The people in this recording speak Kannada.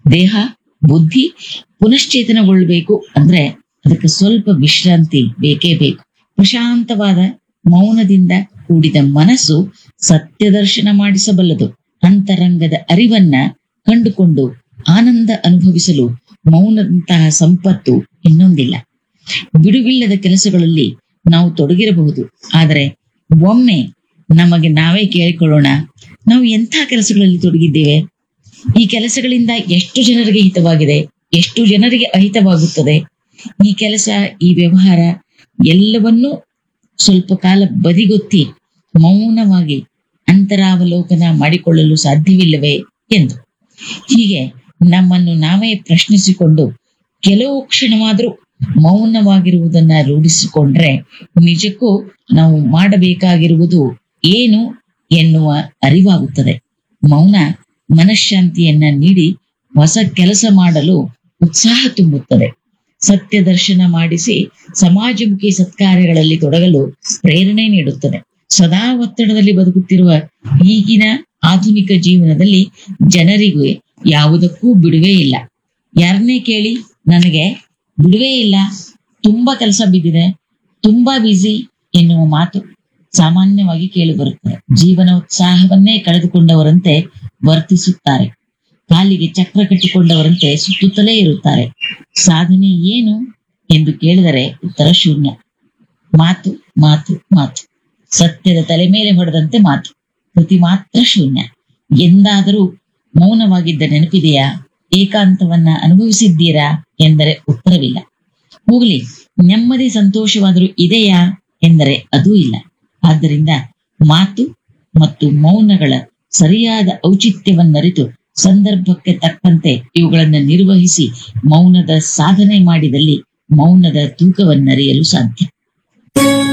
ದೇಹ ಬುದ್ಧಿ ಪುನಶ್ಚೇತನಗೊಳ್ಬೇಕು ಅಂದ್ರೆ ಅದಕ್ಕೆ ಸ್ವಲ್ಪ ವಿಶ್ರಾಂತಿ ಬೇಕೇ ಬೇಕು ಪ್ರಶಾಂತವಾದ ಮೌನದಿಂದ ಕೂಡಿದ ಮನಸ್ಸು ಸತ್ಯದರ್ಶನ ಮಾಡಿಸಬಲ್ಲದು ಅಂತರಂಗದ ಅರಿವನ್ನ ಕಂಡುಕೊಂಡು ಆನಂದ ಅನುಭವಿಸಲು ಮೌನದಂತಹ ಸಂಪತ್ತು ಇನ್ನೊಂದಿಲ್ಲ ಬಿಡುವಿಲ್ಲದ ಕೆಲಸಗಳಲ್ಲಿ ನಾವು ತೊಡಗಿರಬಹುದು ಆದರೆ ಒಮ್ಮೆ ನಮಗೆ ನಾವೇ ಕೇಳಿಕೊಳ್ಳೋಣ ನಾವು ಎಂಥ ಕೆಲಸಗಳಲ್ಲಿ ತೊಡಗಿದ್ದೇವೆ ಈ ಕೆಲಸಗಳಿಂದ ಎಷ್ಟು ಜನರಿಗೆ ಹಿತವಾಗಿದೆ ಎಷ್ಟು ಜನರಿಗೆ ಅಹಿತವಾಗುತ್ತದೆ ಈ ಕೆಲಸ ಈ ವ್ಯವಹಾರ ಎಲ್ಲವನ್ನೂ ಸ್ವಲ್ಪ ಕಾಲ ಬದಿಗೊತ್ತಿ ಮೌನವಾಗಿ ಅಂತರಾವಲೋಕನ ಮಾಡಿಕೊಳ್ಳಲು ಸಾಧ್ಯವಿಲ್ಲವೇ ಎಂದು ಹೀಗೆ ನಮ್ಮನ್ನು ನಾವೇ ಪ್ರಶ್ನಿಸಿಕೊಂಡು ಕೆಲವು ಕ್ಷಣವಾದರೂ ಮೌನವಾಗಿರುವುದನ್ನ ರೂಢಿಸಿಕೊಂಡ್ರೆ ನಿಜಕ್ಕೂ ನಾವು ಮಾಡಬೇಕಾಗಿರುವುದು ಏನು ಎನ್ನುವ ಅರಿವಾಗುತ್ತದೆ ಮೌನ ಮನಃಶಾಂತಿಯನ್ನ ನೀಡಿ ಹೊಸ ಕೆಲಸ ಮಾಡಲು ಉತ್ಸಾಹ ತುಂಬುತ್ತದೆ ಸತ್ಯ ದರ್ಶನ ಮಾಡಿಸಿ ಸಮಾಜಮುಖಿ ಸತ್ಕಾರ್ಯಗಳಲ್ಲಿ ತೊಡಗಲು ಪ್ರೇರಣೆ ನೀಡುತ್ತದೆ ಸದಾ ಒತ್ತಡದಲ್ಲಿ ಬದುಕುತ್ತಿರುವ ಈಗಿನ ಆಧುನಿಕ ಜೀವನದಲ್ಲಿ ಜನರಿಗೆ ಯಾವುದಕ್ಕೂ ಬಿಡುವೇ ಇಲ್ಲ ಯಾರನ್ನೇ ಕೇಳಿ ನನಗೆ ಬಿಡುವೇ ಇಲ್ಲ ತುಂಬಾ ಕೆಲಸ ಬಿದ್ದಿದೆ ತುಂಬಾ ಬ್ಯುಸಿ ಎನ್ನುವ ಮಾತು ಸಾಮಾನ್ಯವಾಗಿ ಕೇಳಿಬರುತ್ತದೆ ಜೀವನ ಉತ್ಸಾಹವನ್ನೇ ಕಳೆದುಕೊಂಡವರಂತೆ ವರ್ತಿಸುತ್ತಾರೆ ಕಾಲಿಗೆ ಚಕ್ರ ಕಟ್ಟಿಕೊಂಡವರಂತೆ ಸುತ್ತುತ್ತಲೇ ಇರುತ್ತಾರೆ ಸಾಧನೆ ಏನು ಎಂದು ಕೇಳಿದರೆ ಉತ್ತರ ಶೂನ್ಯ ಮಾತು ಮಾತು ಮಾತು ಸತ್ಯದ ತಲೆ ಮೇಲೆ ಹೊಡೆದಂತೆ ಮಾತು ಕೃತಿ ಮಾತ್ರ ಶೂನ್ಯ ಎಂದಾದರೂ ಮೌನವಾಗಿದ್ದ ನೆನಪಿದೆಯಾ ಏಕಾಂತವನ್ನ ಅನುಭವಿಸಿದ್ದೀರಾ ಎಂದರೆ ಉತ್ತರವಿಲ್ಲ ಹೋಗ್ಲಿ ನೆಮ್ಮದಿ ಸಂತೋಷವಾದರೂ ಇದೆಯಾ ಎಂದರೆ ಅದೂ ಇಲ್ಲ ಆದ್ದರಿಂದ ಮಾತು ಮತ್ತು ಮೌನಗಳ ಸರಿಯಾದ ಔಚಿತ್ಯವನ್ನರಿತು ಸಂದರ್ಭಕ್ಕೆ ತಕ್ಕಂತೆ ಇವುಗಳನ್ನು ನಿರ್ವಹಿಸಿ ಮೌನದ ಸಾಧನೆ ಮಾಡಿದಲ್ಲಿ ಮೌನದ ತೂಕವನ್ನರಿಯಲು ಸಾಧ್ಯ